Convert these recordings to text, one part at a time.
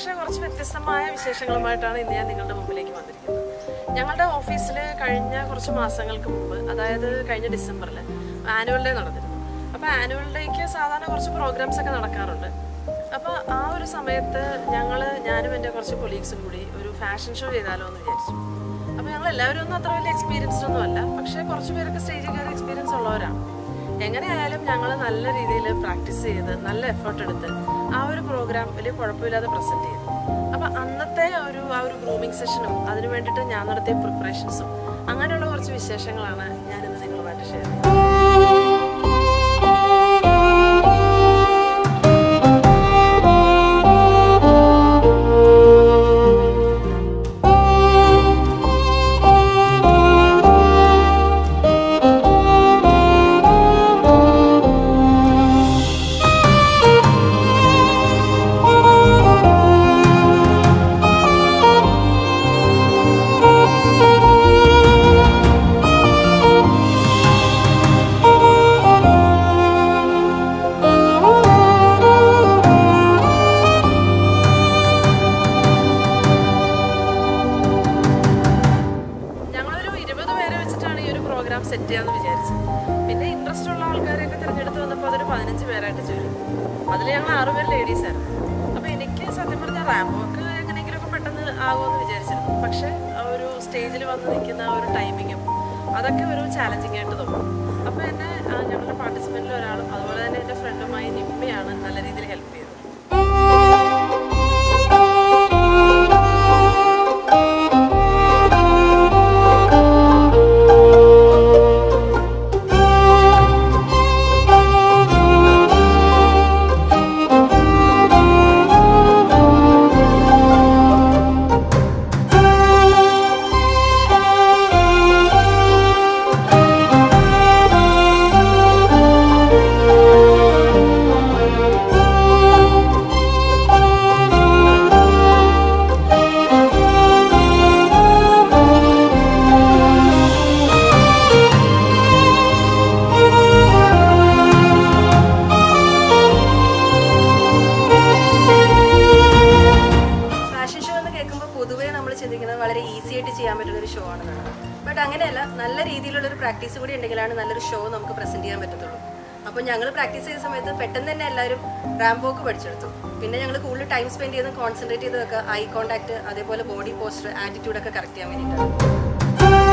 പക്ഷേ കുറച്ച് വ്യത്യസ്തമായ വിശേഷങ്ങളുമായിട്ടാണ് ഇന്ന് ഞാൻ നിങ്ങളുടെ മുമ്പിലേക്ക് വന്നിരിക്കുന്നത് ഞങ്ങളുടെ ഓഫീസിൽ കഴിഞ്ഞ കുറച്ച് മാസങ്ങൾക്ക് മുമ്പ് അതായത് കഴിഞ്ഞ ഡിസംബറിൽ ആനുവൽ ഡേ നടന്നിരുന്നു അപ്പോൾ ആനുവൽ ഡേക്ക് സാധാരണ കുറച്ച് പ്രോഗ്രാംസ് ഒക്കെ നടക്കാറുണ്ട് അപ്പോൾ ആ ഒരു സമയത്ത് ഞങ്ങൾ ഞാനും എൻ്റെ കുറച്ച് കൊളീഗ്സും കൂടി ഒരു ഫാഷൻ ഷോ ചെയ്താലോ എന്ന് വിചാരിച്ചു അപ്പോൾ ഞങ്ങൾ എല്ലാവരും ഒന്നും അത്ര വലിയ എക്സ്പീരിയൻസ്ഡ് ഒന്നും അല്ല പക്ഷേ കുറച്ച് പേരൊക്കെ സ്റ്റേജിൽ കയറി എക്സ്പീരിയൻസ് ഉള്ളവരാണ് എങ്ങനെയായാലും ഞങ്ങൾ നല്ല രീതിയിൽ പ്രാക്ടീസ് ചെയ്ത് നല്ല എഫേർട്ട് എടുത്ത് ആ ഒരു പ്രോഗ്രാം വലിയ കുഴപ്പമില്ലാതെ പ്രസൻറ്റ് ചെയ്തു അപ്പോൾ അന്നത്തെ ഒരു ആ ഒരു ഗ്രൂമിങ് സെഷനും അതിന് വേണ്ടിയിട്ട് ഞാൻ നടത്തിയ പ്രിപ്പറേഷൻസും അങ്ങനെയുള്ള കുറച്ച് വിശേഷങ്ങളാണ് ഞാനിന്ന് നിങ്ങളുമായിട്ട് ഷെയർ ചെയ്യുന്നത് ഞങ്ങളൊരു ഇരുപത് പേരെ വെച്ചിട്ടാണ് ഈ ഒരു പ്രോഗ്രാം സെറ്റ് ചെയ്യാന്ന് വിചാരിച്ചത് പിന്നെ ഇൻട്രസ്റ്റ് ഉള്ള ആൾക്കാരെയൊക്കെ തിരഞ്ഞെടുത്ത് വന്നപ്പോൾ അതൊരു പതിനഞ്ച് പേരായിട്ട് ചുരുങ്ങി അതിൽ ഞങ്ങൾ ആറുപേർ ലേഡീസ് ആയിരുന്നു അപ്പോൾ എനിക്ക് സത്യം പറഞ്ഞാൽ റാമ്പ് വർക്ക് എങ്ങനെയെങ്കിലുമൊക്കെ പെട്ടെന്ന് ആകുമെന്ന് വിചാരിച്ചിരുന്നു പക്ഷേ ആ ഒരു സ്റ്റേജിൽ വന്ന് നിൽക്കുന്ന ആ ഒരു ടൈമിങ്ങും അതൊക്കെ ഒരു ചാലഞ്ചിങ് ആയിട്ട് തോന്നി അപ്പോൾ എന്നെ ആ, ഞങ്ങളുടെ പാർട്ടിസിപ്പൻറ്റിൽ ഒരാളും അതുപോലെ തന്നെ എൻ്റെ ഫ്രണ്ടുമായി നിമ്മയാണ് നല്ല രീതിയിൽ ഹെൽപ്പ് ചെയ്തത് ഫാഷൻ ഷോ എന്ന് കേൾക്കുമ്പോൾ പൊതുവേ നമ്മൾ ചിന്തിക്കുന്നത് വളരെ ഈസി ആയിട്ട് ചെയ്യാൻ പറ്റുന്ന ഒരു ഷോ ആണെന്നാണ് ബട്ട് അങ്ങനെയല്ല നല്ല രീതിയിലുള്ള ഒരു പ്രാക്ടീസ് കൂടി ഉണ്ടെങ്കിലാണ് നല്ലൊരു ഷോ നമുക്ക് പ്രസന്റ് ചെയ്യാൻ പറ്റത്തുള്ളൂ അപ്പോൾ ഞങ്ങൾ പ്രാക്ടീസ് ചെയ്ത സമയത്ത് പെട്ടെന്ന് തന്നെ എല്ലാവരും റാംപോക്ക് പഠിച്ചെടുത്തു പിന്നെ ഞങ്ങൾ കൂടുതൽ ടൈം സ്പെൻഡ് ചെയ്ത് കോൺസെൻട്രേറ്റ് ചെയ്തൊക്കെ ഐ കോൺടാക്ട് അതേപോലെ ബോഡി പോസ്റ്റർ ആറ്റിറ്റ്യൂഡ് ഒക്കെ കറക്റ്റ് ചെയ്യാൻ വേണ്ടിയിട്ടാണ്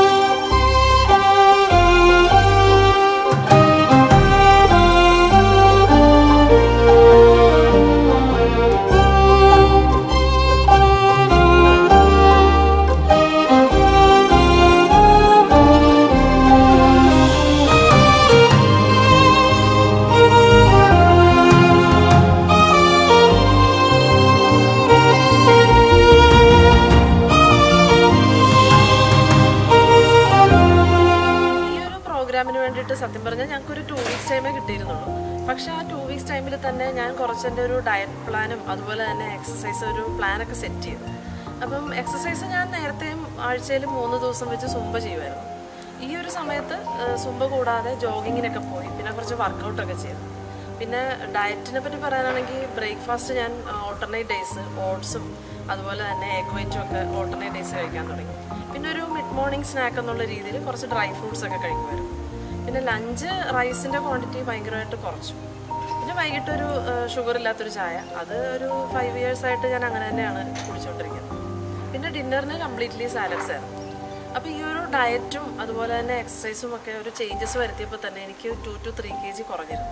ഈ ഒരു പ്രോഗ്രാമിന് വേണ്ടിയിട്ട് സത്യം പറഞ്ഞാൽ ഞങ്ങൾക്ക് ഒരു ടു വീക്സ് ടൈമേ കിട്ടിയിരുന്നുള്ളൂ പക്ഷെ ആ ടു വീക്സ് ടൈമിൽ തന്നെ ഞാൻ കുറച്ച് എൻ്റെ ഒരു ഡയറ്റ് പ്ലാനും അതുപോലെ തന്നെ എക്സസൈസ് ഒരു പ്ലാനൊക്കെ സെറ്റ് ചെയ്തു അപ്പം എക്സസൈസ് ഞാൻ നേരത്തെയും ആഴ്ചയിൽ മൂന്ന് ദിവസം വെച്ച് സുംബ ചെയ്യുമായിരുന്നു ഈ ഒരു സമയത്ത് ഏഹ്, സുംബ കൂടാതെ ജോഗിങ്ങിനൊക്കെ പോയി പിന്നെ കുറച്ച് വർക്കൗട്ടൊക്കെ ചെയ്തു പിന്നെ ഡയറ്റിനെ പറ്റി പറയാനാണെങ്കിൽ ബ്രേക്ക്ഫാസ്റ്റ് ഞാൻ ഓൾട്ടർനേറ്റ് ഡേയ്സ് ഓട്സും അതുപോലെ തന്നെ എഗ് വൈറ്റും ഒക്കെ ഓൾട്ടർനേറ്റ് ഡേയ്സ് കഴിക്കാൻ തുടങ്ങി പിന്നെ ഒരു മിഡ് മോർണിംഗ് സ്നാക്ക് എന്നുള്ള രീതിയിൽ കുറച്ച് ഡ്രൈ ഫ്രൂട്ട്സ് ഒക്കെ കഴിക്കുമായിരുന്നു പിന്നെ ലഞ്ച് റൈസിൻ്റെ ക്വാണ്ടിറ്റി ഭയങ്കരമായിട്ട് കുറച്ചു പിന്നെ വൈകിട്ടൊരു ഷുഗർ ഇല്ലാത്തൊരു ചായ അത് ഒരു ഫൈവ് ഇയേഴ്സ് ആയിട്ട് ഞാൻ അങ്ങനെ തന്നെയാണ് കുടിച്ചുകൊണ്ടിരിക്കുന്നത് പിന്നെ ഡിന്നറിന് കംപ്ലീറ്റ്ലി സാലഡ്സ് ആയിരുന്നു അപ്പോൾ ഈ ഒരു ഡയറ്റും അതുപോലെ തന്നെ എക്സസൈസും ഒക്കെ ഒരു ചേഞ്ചസ് വരുത്തിയപ്പോൾ തന്നെ എനിക്ക് two to three K G കുറഞ്ഞിരുന്നു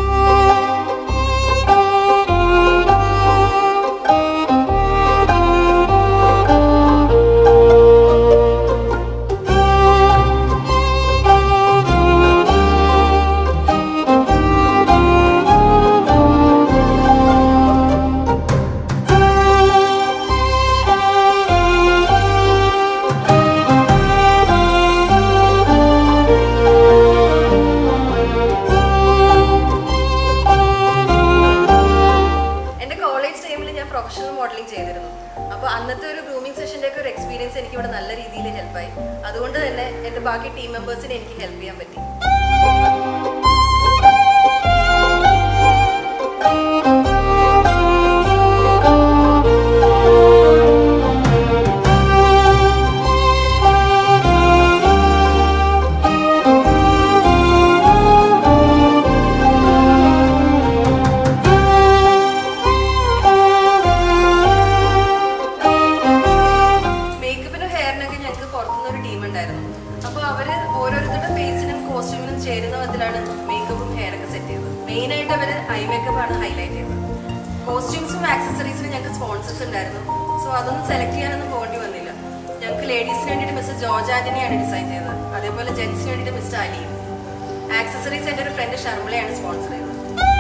എൻ്റെ കോളേജ് ടൈമിൽ ഞാൻ പ്രൊഫഷണൽ മോഡലിംഗ് ചെയ്തിരുന്നു അപ്പോൾ അന്നത്തെ ഒരു ഗ്രൂമിംഗ് സെഷൻ്റെ ഒക്കെ ഒരു എക്സ്പീരിയൻസ് എനിക്ക് ഇവിടെ നല്ല രീതിയിൽ ഹെൽപ്പായി അതുകൊണ്ട് തന്നെ എൻ്റെ ബാക്കി ടീം മെമ്പേഴ്സിനെ എനിക്ക് ഹെൽപ്പ് ചെയ്യാൻ പറ്റി Thank ചെയ്തിട്ടാണ് മേക്കപ്പും ഹെയർ ഒക്കെ സെറ്റ് ചെയ്തത് മെയിൻ ആയിട്ട് അവർ ഐ മേക്കപ്പ് ആണ് ഹൈലൈറ്റ് ചെയ്തത് കോസ്റ്റ്യൂംസും ആക്സസറീസിനും ഞങ്ങൾക്ക് സ്പോൺസേഴ്സ് ഉണ്ടായിരുന്നു സോ അതൊന്നും സെലക്ട് ചെയ്യാനൊന്നും പോകേണ്ടി വന്നില്ല ഞങ്ങൾക്ക് ലേഡീസിന് വേണ്ടിയിട്ട് മിസ്റ്റർ ജോർജ് ആന്റണിയാണ് ഡിസൈൻ ചെയ്തത് അതേപോലെ ജെൻസിന് വേണ്ടിയിട്ട് മിസ്റ്റർ അലിയും ആക്സസറീസ് എൻ്റെ ഒരു ഫ്രണ്ട് ഷർമിളയാണ് സ്പോൺസർ ചെയ്തത്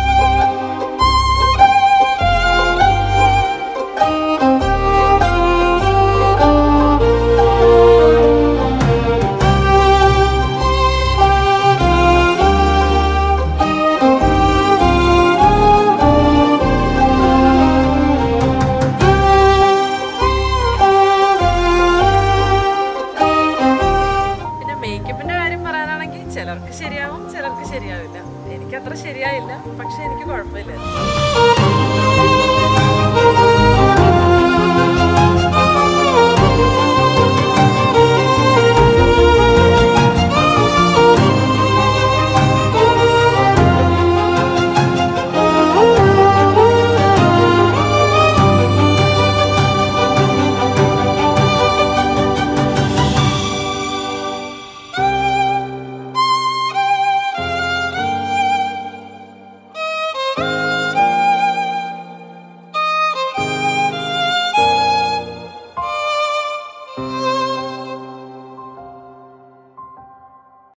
പിന്നെ മേക്കപ്പിന്റെ കാര്യം പറയാനാണെങ്കിൽ ചിലർക്ക് ശരിയാവും ചിലർക്ക് ശരിയാവില്ല എനിക്ക് അത്ര ശരിയായില്ല പക്ഷെ എനിക്ക് കുഴപ്പമില്ല